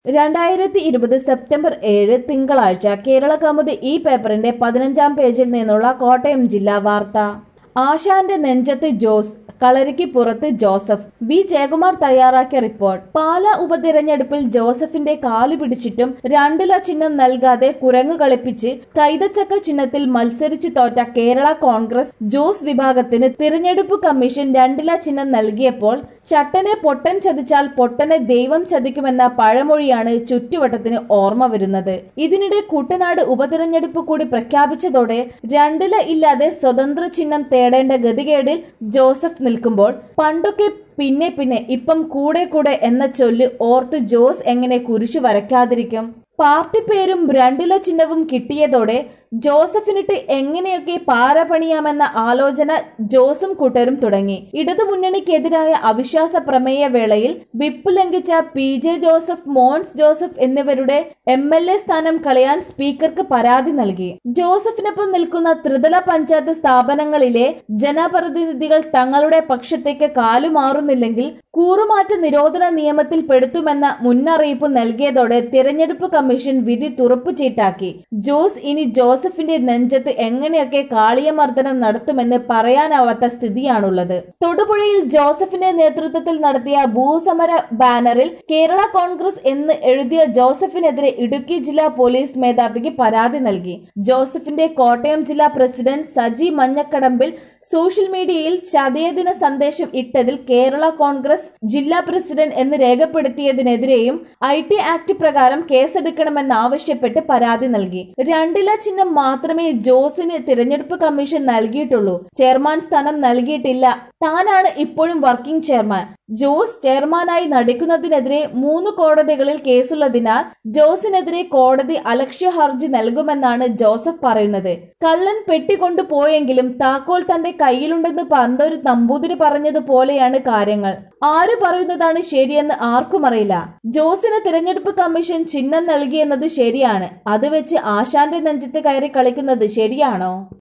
രണ്ടായിരത്തി ഇരുപത് സെപ്റ്റംബർ ഏഴ് തിങ്കളാഴ്ച കേരള കൗമുദി ഈ പേപ്പറിന്റെ പതിനഞ്ചാം പേജിൽ നിന്നുള്ള കോട്ടയം ജില്ലാ വാർത്ത ആശാന്റെ നെഞ്ചത്ത് ജോസ് കളരിക്ക് പുറത്ത് ജോസഫ് വി ജയകുമാർ തയ്യാറാക്കിയ റിപ്പോർട്ട് പാല ഉപതിരഞ്ഞെടുപ്പിൽ ജോസഫിന്റെ കാലു പിടിച്ചിട്ടും രണ്ടില ചിഹ്നം നൽകാതെ കുരങ്ങു കളിപ്പിച്ച് കൈതച്ചക്ക ചിഹ്നത്തിൽ മത്സരിച്ചു തോറ്റ കേരള കോൺഗ്രസ് ജോസ് വിഭാഗത്തിന് തിരഞ്ഞെടുപ്പ് കമ്മീഷൻ രണ്ടില ചിഹ്നം നൽകിയപ്പോൾ ചട്ടനെ പൊട്ടൻ ചതിച്ചാൽ പൊട്ടനെ ദൈവം ചതിക്കുമെന്ന പഴമൊഴിയാണ് ചുറ്റുവട്ടത്തിന് ഓർമ്മ വരുന്നത് ഇതിനിടെ കുട്ടനാട് ഉപതിരഞ്ഞെടുപ്പ് കൂടി പ്രഖ്യാപിച്ചതോടെ രണ്ടില ഇല്ലാതെ സ്വതന്ത്ര ചിഹ്നം തേടേണ്ട ഗതികേടിൽ ജോസഫ് നിൽക്കുമ്പോൾ പണ്ടൊക്കെ പിന്നെ പിന്നെ ഇപ്പം കൂടെ കൂടെ എന്ന ചൊല്ല് ഓർത്ത് ജോസ് എങ്ങനെ കുരിശു വരയ്ക്കാതിരിക്കും പാർട്ടി പേരും രണ്ടില ചിഹ്നവും കിട്ടിയതോടെ ജോസഫിനിട്ട് എങ്ങനെയൊക്കെ പാര പണിയാമെന്ന ആലോചന ജോസും കൂട്ടരും തുടങ്ങി ഇടതുമുന്നണിക്കെതിരായ അവിശ്വാസ പ്രമേയ വേളയിൽ വിപ്പ് ലംഘിച്ച P J Joseph Mons Joseph എന്നിവരുടെ എം എൽ എ സ്ഥാനം കളയാൻ സ്പീക്കർക്ക് പരാതി നൽകി ജോസഫിനൊപ്പം നിൽക്കുന്ന ത്രിതല പഞ്ചായത്ത് സ്ഥാപനങ്ങളിലെ ജനപ്രതിനിധികൾ തങ്ങളുടെ പക്ഷത്തേക്ക് കാലുമാറുന്നില്ലെങ്കിൽ കൂറുമാറ്റ നിരോധന നിയമത്തിൽ പെടുത്തുമെന്ന മുന്നറിയിപ്പ് നൽകിയതോടെ തിരഞ്ഞെടുപ്പ് കമ്മീഷൻ വിധി തുറപ്പു ചീട്ടാക്കി ജോസ് ഇനി ജോസഫിന്റെ നെഞ്ചത്ത് എങ്ങനെയൊക്കെ കാളിയമർദ്ദനം നടത്തുമെന്ന് പറയാനാവാത്ത സ്ഥിതിയാണുള്ളത് തൊടുപുഴയിൽ ജോസഫിന്റെ നേതൃത്വത്തിൽ നടത്തിയ ഭൂസമര ബാനറിൽ കേരള കോൺഗ്രസ് എന്ന് എഴുതിയ ജോസഫിനെതിരെ ഇടുക്കി ജില്ലാ പോലീസ് മേധാവിക്ക് പരാതി നൽകി ജോസഫിന്റെ കോട്ടയം ജില്ലാ പ്രസിഡന്റ് സജി മഞ്ഞക്കടമ്പിൽ സോഷ്യൽ മീഡിയയിൽ ചതയദിന സന്ദേശം ഇട്ടതിൽ കേരള കോൺഗ്രസ് ജില്ലാ പ്രസിഡന്റ് എന്ന് രേഖപ്പെടുത്തിയതിനെതിരെയും ഐ ടി ആക്ട് പ്രകാരം കേസെടുക്കണമെന്നാവശ്യപ്പെട്ട് പരാതി നൽകി രണ്ടില ചിഹ്നം മാത്രമേ ജോസിന് തിരഞ്ഞെടുപ്പ് കമ്മീഷൻ നൽകിയിട്ടുള്ളൂ ചെയർമാൻ സ്ഥാനം നൽകിയിട്ടില്ല താനാണ് ഇപ്പോഴും വർക്കിംഗ് ചെയർമാൻ ജോസ് ചെയർമാനായി നടിക്കുന്നതിനെതിരെ മൂന്ന് കോടതികളിൽ കേസുള്ളതിനാൽ ജോസിനെതിരെ കോടതി അലക്ഷ്യ ഹർജി നൽകുമെന്നാണ് ജോസഫ് പറയുന്നത് കള്ളൻ പെട്ടിക്കൊണ്ടു പോയെങ്കിലും താക്കോൽ തന്റെ കയ്യിലുണ്ടെന്ന് പണ്ടൊരു നമ്പൂതിരി പറഞ്ഞതുപോലെയാണ് കാര്യങ്ങൾ ആര് പറയുന്നതാണ് ശരിയെന്ന് ആർക്കും അറിയില്ല ജോസിന് തിരഞ്ഞെടുപ്പ് കമ്മീഷൻ ചിഹ്നം നൽകിയെന്നത് ശരിയാണ് അത് വെച്ച് ആശാന്റെ നെഞ്ചത്ത് കയറി കളിക്കുന്നത് ശരിയാണോ